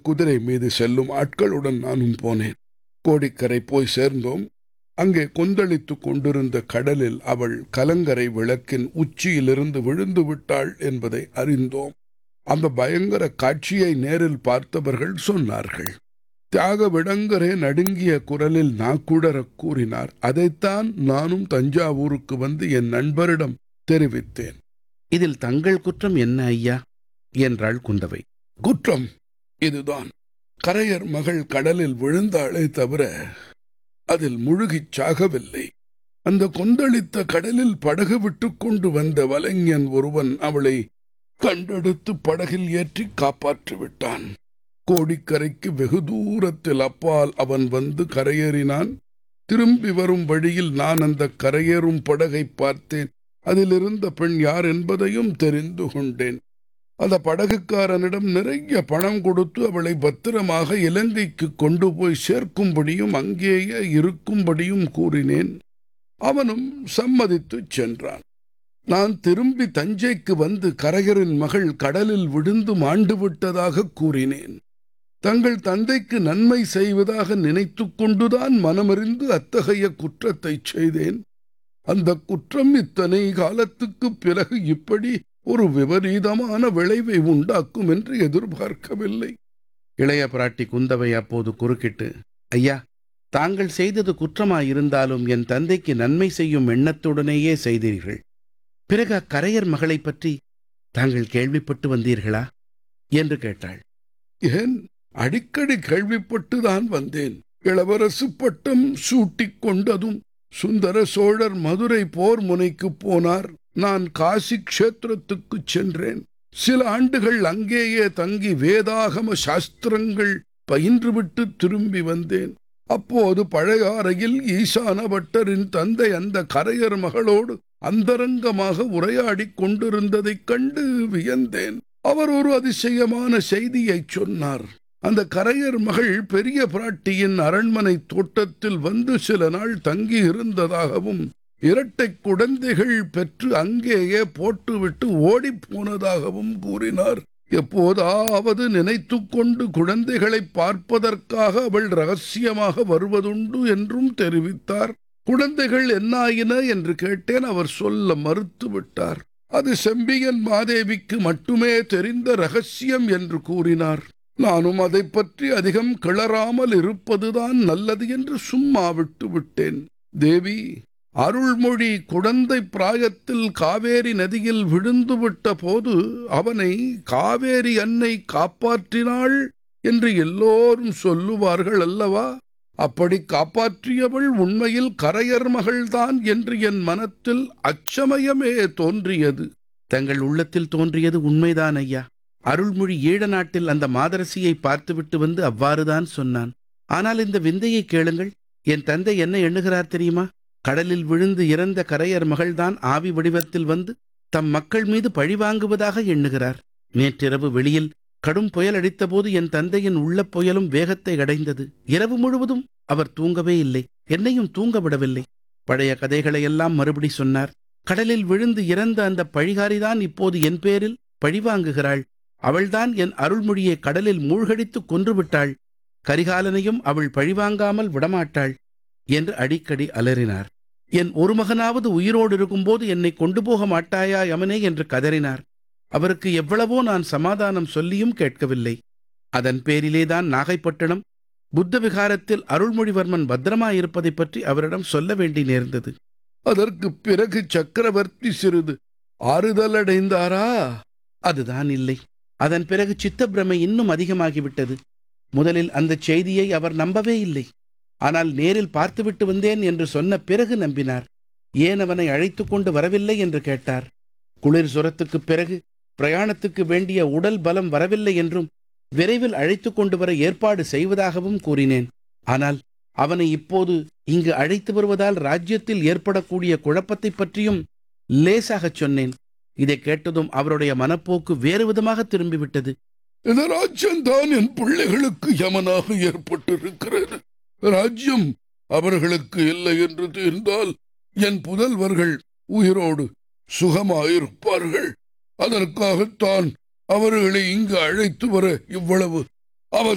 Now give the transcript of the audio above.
குதிரை மீது செல்லும் ஆட்களுடன் நானும் போனேன் கோடிக்கரை போய் சேர்ந்தோம் அங்கே கொந்தளித்துக் கொண்டிருந்த கடலில் அவள் கலங்கரை விளக்கின் உச்சியிலிருந்து விழுந்து விட்டாள் என்பதை அறிந்தோம் அந்த பயங்கர காட்சியை நேரில் பார்த்தவர்கள் சொன்னார்கள் தியாக விடங்கரே நடுங்கிய குரலில் நாக்குடரக் கூறினார் அதைத்தான் நானும் தஞ்சாவூருக்கு வந்து என் நண்பரிடம் தெரிவித்தேன் இதில் தங்கள் குற்றம் என்ன ஐயா என்றாள் குந்தவை குற்றம் இதுதான் கரையர் மகள் கடலில் விழுந்தாளே தவிர அதில் முழுகிச் சாகவில்லை அந்த கொந்தளித்த கடலில் படகு விட்டுக் கொண்டு வந்த வலைஞன் ஒருவன் அவளை கண்டெடுத்து படகில் ஏற்றி காப்பாற்றி விட்டான் கோடிக்கரைக்கு வெகு தூரத்தில் அப்பால் அவன் வந்து கரையேறினான் திரும்பி வரும் வழியில் நான் அந்த கரையேறும் படகை பார்த்தேன் அதிலிருந்த பெண் யார் என்பதையும் தெரிந்து கொண்டேன் அந்த படகுக்காரனிடம் நிறைய பணம் கொடுத்து அவளை பத்திரமாக இலங்கைக்கு கொண்டு போய் சேர்க்கும்படியும் அங்கேயே இருக்கும்படியும் கூறினேன் அவனும் சம்மதித்துச் சென்றான் நான் திரும்பி தஞ்சைக்கு வந்து கரையரின் மகள் கடலில் விழுந்து மாண்டு விட்டதாக கூறினேன் தங்கள் தந்தைக்கு நன்மை செய்வதாக நினைத்துக் கொண்டுதான் மனமறிந்து அத்தகைய குற்றத்தைச் செய்தேன் அந்த குற்றம் இத்தனை காலத்துக்கு பிறகு இப்படி ஒரு விபரீதமான விளைவை உண்டாக்கும் என்று எதிர்பார்க்கவில்லை இளைய பிராட்டி குந்தவை அப்போது குறுக்கிட்டு ஐயா தாங்கள் செய்தது குற்றமாயிருந்தாலும் என் தந்தைக்கு நன்மை செய்யும் எண்ணத்துடனேயே செய்தீர்கள் பிறகு அக்கரையர் மகளைப் பற்றி தாங்கள் கேள்விப்பட்டு வந்தீர்களா என்று கேட்டாள் ஏன் அடிக்கடி கேள்விப்பட்டுதான் வந்தேன் இளவரசு பட்டம் சூட்டிக் கொண்டதும் சுந்தர சோழர் மதுரை போர் முனைக்கு போனார் நான் காசி க்ஷேத்திரத்துக்கு சென்றேன் சில ஆண்டுகள் அங்கேயே தங்கி வேதாகம சாஸ்திரங்கள் பயின்றுவிட்டு திரும்பி வந்தேன் அப்போது பழையாறையில் ஈசான பட்டரின் தந்தை அந்த கரையர் மகளோடு அந்தரங்கமாக உரையாடிக் கொண்டிருந்ததைக் கண்டு வியந்தேன் அவர் ஒரு அதிசயமான செய்தியைச் சொன்னார் அந்த கரையர் மகள் பெரிய பிராட்டியின் அரண்மனை தோட்டத்தில் வந்து சில நாள் தங்கி இருந்ததாகவும் இரட்டை குழந்தைகள் பெற்று அங்கேயே போட்டுவிட்டு ஓடிப் போனதாகவும் கூறினார் எப்போதாவது நினைத்து கொண்டு குழந்தைகளை பார்ப்பதற்காக அவள் ரகசியமாக வருவதுண்டு என்றும் தெரிவித்தார் குழந்தைகள் என்னாயின என்று கேட்டேன் அவர் சொல்ல மறுத்துவிட்டார் அது செம்பியன் மாதேவிக்கு மட்டுமே தெரிந்த ரகசியம் என்று கூறினார் நானும் அதை பற்றி அதிகம் கிளறாமல் இருப்பதுதான் நல்லது என்று சும்மா விட்டு விட்டேன் தேவி அருள்மொழி குழந்தை பிராயத்தில் காவேரி நதியில் விழுந்துவிட்ட போது அவனை காவேரி அன்னை காப்பாற்றினாள் என்று எல்லோரும் சொல்லுவார்கள் அல்லவா அப்படி காப்பாற்றியவள் உண்மையில் கரையர் மகள்தான் என்று என் மனத்தில் அச்சமயமே தோன்றியது தங்கள் உள்ளத்தில் தோன்றியது உண்மைதான் ஐயா அருள்மொழி ஈழ நாட்டில் அந்த மாதரசியை பார்த்துவிட்டு வந்து அவ்வாறுதான் சொன்னான் ஆனால் இந்த விந்தையை கேளுங்கள் என் தந்தை என்ன எண்ணுகிறார் தெரியுமா கடலில் விழுந்து இறந்த கரையர் மகள்தான் ஆவி வடிவத்தில் வந்து தம் மக்கள் மீது பழிவாங்குவதாக எண்ணுகிறார் நேற்றிரவு வெளியில் கடும் புயல் அடித்தபோது என் தந்தையின் உள்ள புயலும் வேகத்தை அடைந்தது இரவு முழுவதும் அவர் தூங்கவே இல்லை என்னையும் தூங்க விடவில்லை பழைய கதைகளையெல்லாம் மறுபடி சொன்னார் கடலில் விழுந்து இறந்த அந்த பழிகாரிதான் இப்போது என் பேரில் பழிவாங்குகிறாள் அவள்தான் என் அருள்மொழியை கடலில் மூழ்கடித்து கொன்றுவிட்டாள் கரிகாலனையும் அவள் பழிவாங்காமல் விடமாட்டாள் என்று அடிக்கடி அலறினார் என் ஒரு மகனாவது உயிரோடு இருக்கும்போது என்னை கொண்டு போக மாட்டாயா யமனே என்று கதறினார் அவருக்கு எவ்வளவோ நான் சமாதானம் சொல்லியும் கேட்கவில்லை அதன் பேரிலேதான் நாகைப்பட்டினம் புத்த விகாரத்தில் அருள்மொழிவர்மன் பத்திரமாயிருப்பதைப் பற்றி அவரிடம் சொல்ல வேண்டி நேர்ந்தது அதற்கு பிறகு சக்கரவர்த்தி சிறிது ஆறுதலடைந்தாரா அதுதான் இல்லை அதன் பிறகு சித்தப்பிரமை இன்னும் அதிகமாகிவிட்டது முதலில் அந்த செய்தியை அவர் நம்பவே இல்லை ஆனால் நேரில் பார்த்துவிட்டு வந்தேன் என்று சொன்ன பிறகு நம்பினார் ஏன் அவனை அழைத்து கொண்டு வரவில்லை என்று கேட்டார் குளிர் சுரத்துக்குப் பிறகு பிரயாணத்துக்கு வேண்டிய உடல் பலம் வரவில்லை என்றும் விரைவில் அழைத்து கொண்டு வர ஏற்பாடு செய்வதாகவும் கூறினேன் ஆனால் அவனை இப்போது இங்கு அழைத்து வருவதால் ராஜ்யத்தில் ஏற்படக்கூடிய குழப்பத்தைப் பற்றியும் லேசாகச் சொன்னேன் இதை கேட்டதும் அவருடைய மனப்போக்கு வேறு விதமாக திரும்பிவிட்டது இந்த ராஜ்யம்தான் என் பிள்ளைகளுக்கு யமனாக ஏற்பட்டிருக்கிறது ராஜ்யம் அவர்களுக்கு இல்லை என்று தீர்ந்தால் என் புதல்வர்கள் உயிரோடு சுகமாயிருப்பார்கள் அதற்காகத்தான் அவர்களை இங்கு அழைத்து வர இவ்வளவு